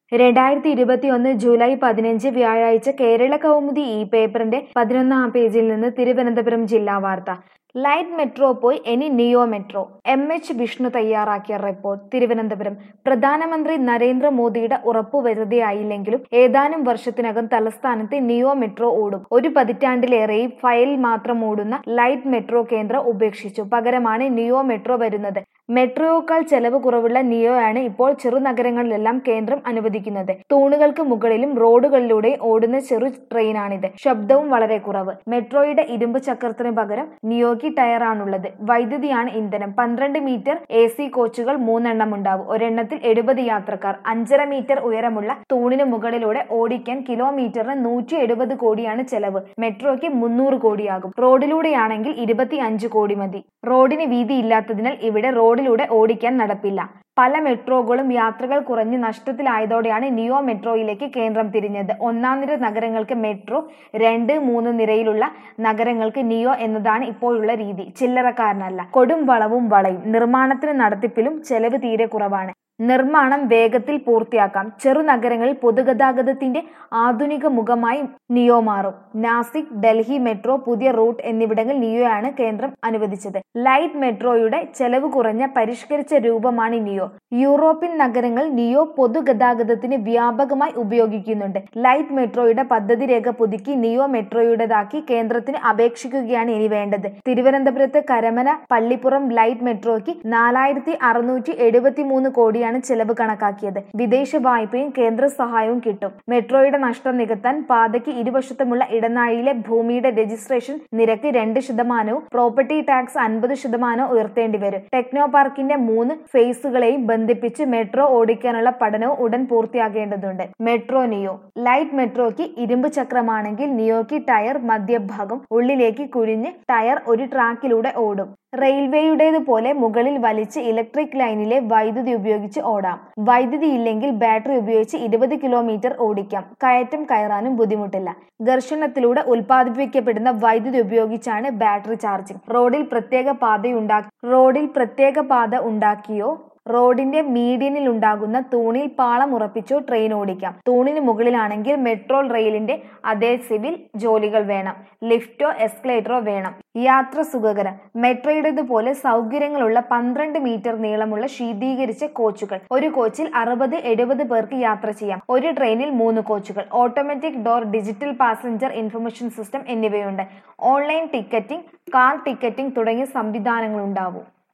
രണ്ടായിരത്തി ഇരുപത്തിയൊന്ന് ജൂലൈ പതിനഞ്ച് വ്യാഴാഴ്ച കേരള കൗമുദി ഈ പേപ്പറിന്റെ പതിനൊന്നാം പേജിൽ നിന്ന് തിരുവനന്തപുരം ജില്ലാ വാർത്ത ലൈറ്റ് മെട്രോ പോയി ഇനി neo metro M H Vishnu തയ്യാറാക്കിയ റിപ്പോർട്ട് തിരുവനന്തപുരം പ്രധാനമന്ത്രി നരേന്ദ്രമോദിയുടെ ഉറപ്പു വെറുതെയായില്ലെങ്കിലും ഏതാനും വർഷത്തിനകം തലസ്ഥാനത്ത് നിയോ മെട്രോ ഓടും ഒരു പതിറ്റാണ്ടിലേറെയും ഫയൽ മാത്രം ഓടുന്ന ലൈറ്റ് മെട്രോ കേന്ദ്രം ഉപേക്ഷിച്ചു പകരമാണ് നിയോ മെട്രോ വരുന്നത് മെട്രോയേക്കാൾ ചെലവ് കുറവുള്ള നിയോയാണ് ഇപ്പോൾ ചെറുനഗരങ്ങളിലെല്ലാം കേന്ദ്രം അനുവദിക്കുന്നത് തൂണുകൾക്ക് മുകളിലും റോഡുകളിലൂടെ ഓടുന്ന ചെറു ട്രെയിനാണിത് ശബ്ദവും വളരെ കുറവ് മെട്രോയുടെ ഇരുമ്പ് ചക്രത്തിന് പകരം നിയോയ്ക്ക് ടയറാണുള്ളത് വൈദ്യുതിയാണ് ഇന്ധനം പന്ത്രണ്ട് മീറ്റർ എ സി കോച്ചുകൾ മൂന്നെണ്ണം ഉണ്ടാവും ഒരെണ്ണത്തിൽ എഴുപത് യാത്രക്കാർ അഞ്ചര മീറ്റർ ഉയരമുള്ള തൂണിന് മുകളിലൂടെ ഓടിക്കാൻ കിലോമീറ്ററിന് നൂറ്റി എഴുപത് കോടിയാണ് ചെലവ് മെട്രോയ്ക്ക് മുന്നൂറ് കോടിയാകും റോഡിലൂടെയാണെങ്കിൽ ഇരുപത്തി അഞ്ച് കോടി മതി റോഡിന് വീതി ഇല്ലാത്തതിനാൽ ഇവിടെ റോഡിലൂടെ ഓടിക്കാൻ നടപ്പില്ല പല മെട്രോകളും യാത്രകൾ കുറഞ്ഞ് നഷ്ടത്തിലായതോടെയാണ് നിയോ മെട്രോയിലേക്ക് കേന്ദ്രം തിരിഞ്ഞത് ഒന്നാം നിര നഗരങ്ങൾക്ക് മെട്രോ രണ്ട് മൂന്ന് നിരയിലുള്ള നഗരങ്ങൾക്ക് നിയോ എന്നതാണ് ഇപ്പോഴുള്ള രീതി ചില്ലറക്കാരനല്ല കൊടും വളവും വളയും നിർമ്മാണത്തിന് നടത്തിപ്പിലും ചെലവ് തീരെ കുറവാണ് നിർമ്മാണം വേഗത്തിൽ പൂർത്തിയാക്കാം ചെറുനഗരങ്ങളിൽ പൊതുഗതാഗതത്തിന്റെ ആധുനിക മുഖമായി നിയോ മാറും നാസിക് ഡൽഹി മെട്രോ പുതിയ റൂട്ട് എന്നിവിടങ്ങളിൽ നിയോയാണ് കേന്ദ്രം അനുവദിച്ചത് ലൈറ്റ് മെട്രോയുടെ ചെലവ് കുറഞ്ഞ പരിഷ്കരിച്ച രൂപമാണ് നിയോ യൂറോപ്യൻ നഗരങ്ങൾ നിയോ പൊതുഗതാഗതത്തിന് വ്യാപകമായി ഉപയോഗിക്കുന്നുണ്ട് ലൈറ്റ് മെട്രോയുടെ പദ്ധതി രേഖ പുതുക്കി നിയോ മെട്രോയുടേതാക്കി കേന്ദ്രത്തിന് അപേക്ഷിക്കുകയാണ് ഇനി വേണ്ടത് തിരുവനന്തപുരത്ത് കരമന പള്ളിപ്പുറം ലൈറ്റ് മെട്രോയ്ക്ക് നാലായിരത്തി അറുന്നൂറ്റി എഴുപത്തി മൂന്ന് കോടിയാണ് ചെലവ് കണക്കാക്കിയത് വിദേശ വായ്പയും കേന്ദ്ര സഹായവും കിട്ടും മെട്രോയുടെ നഷ്ടം നികത്താൻ പാതയ്ക്ക് ഇരുവശത്തുമുള്ള ഇടനാഴിയിലെ ഭൂമിയുടെ രജിസ്ട്രേഷൻ നിരക്ക് രണ്ട് ശതമാനവും പ്രോപ്പർട്ടി ടാക്സ് അൻപത് ശതമാനവും ഉയർത്തേണ്ടി വരും ടെക്നോ പാർക്കിന്റെ മൂന്ന് ഫേസുകളെയും ബന്ധിപ്പിച്ച് മെട്രോ ഓടിക്കാനുള്ള പഠനവും ഉടൻ പൂർത്തിയാക്കേണ്ടതുണ്ട് മെട്രോ നിയോ ലൈറ്റ് മെട്രോയ്ക്ക് ഇരുമ്പ് ചക്രമാണെങ്കിൽ നിയോയ്ക്ക് ടയർ മധ്യഭാഗം ഉള്ളിലേക്ക് കുഴിഞ്ഞ് ടയർ ഒരു ട്രാക്കിലൂടെ ഓടും റെയിൽവേയുടേതുപോലെ മുകളിൽ വലിച്ച് ഇലക്ട്രിക് ലൈനിലെ വൈദ്യുതി ഉപയോഗിച്ച് ഓടാം വൈദ്യുതി ഇല്ലെങ്കിൽ ബാറ്ററി ഉപയോഗിച്ച് ഇരുപത് കിലോമീറ്റർ ഓടിക്കാം കയറ്റം കയറാനും ബുദ്ധിമുട്ടില്ല ഘർഷണത്തിലൂടെ ഉൽപ്പാദിപ്പിക്കപ്പെടുന്ന വൈദ്യുതി ഉപയോഗിച്ചാണ് ബാറ്ററി ചാർജിംഗ് റോഡിൽ പ്രത്യേക പാതയുണ്ടാക്കി റോഡിൽ പ്രത്യേക പാത ഉണ്ടാക്കിയോ റോഡിന്റെ മീഡിയനിൽ ഉണ്ടാകുന്ന തൂണിൽ പാളം ഉറപ്പിച്ചോ ട്രെയിൻ ഓടിക്കാം തൂണിന് മുകളിലാണെങ്കിൽ മെട്രോ റെയിലിന്റെ അതേ സിവിൽ ജോലികൾ വേണം ലിഫ്റ്റോ എസ്കലേറ്ററോ വേണം യാത്ര സുഖകരം മെട്രോയുടേതുപോലെ സൗകര്യങ്ങളുള്ള പന്ത്രണ്ട് മീറ്റർ നീളമുള്ള ശീതീകരിച്ച കോച്ചുകൾ ഒരു കോച്ചിൽ അറുപത് എഴുപത് പേർക്ക് യാത്ര ചെയ്യാം ഒരു ട്രെയിനിൽ മൂന്ന് കോച്ചുകൾ automatic door digital passenger information system എന്നിവയുണ്ട് ഓൺലൈൻ ടിക്കറ്റിംഗ് കാർ ടിക്കറ്റിംഗ് തുടങ്ങിയ സംവിധാനങ്ങളുണ്ടാവും